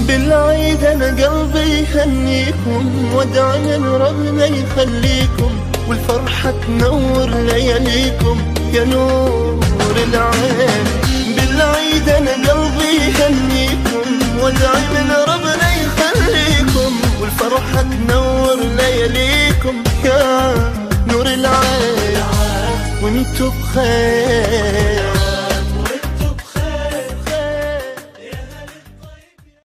بالعيد انا قلبي يهنيكم وادعي من ربنا يخليكم والفرحة تنور لياليكم يا نور العين بالعيد انا قلبي يهنيكم وادعي من ربنا يخليكم والفرحة تنور لياليكم يا نور العين وانتو بخير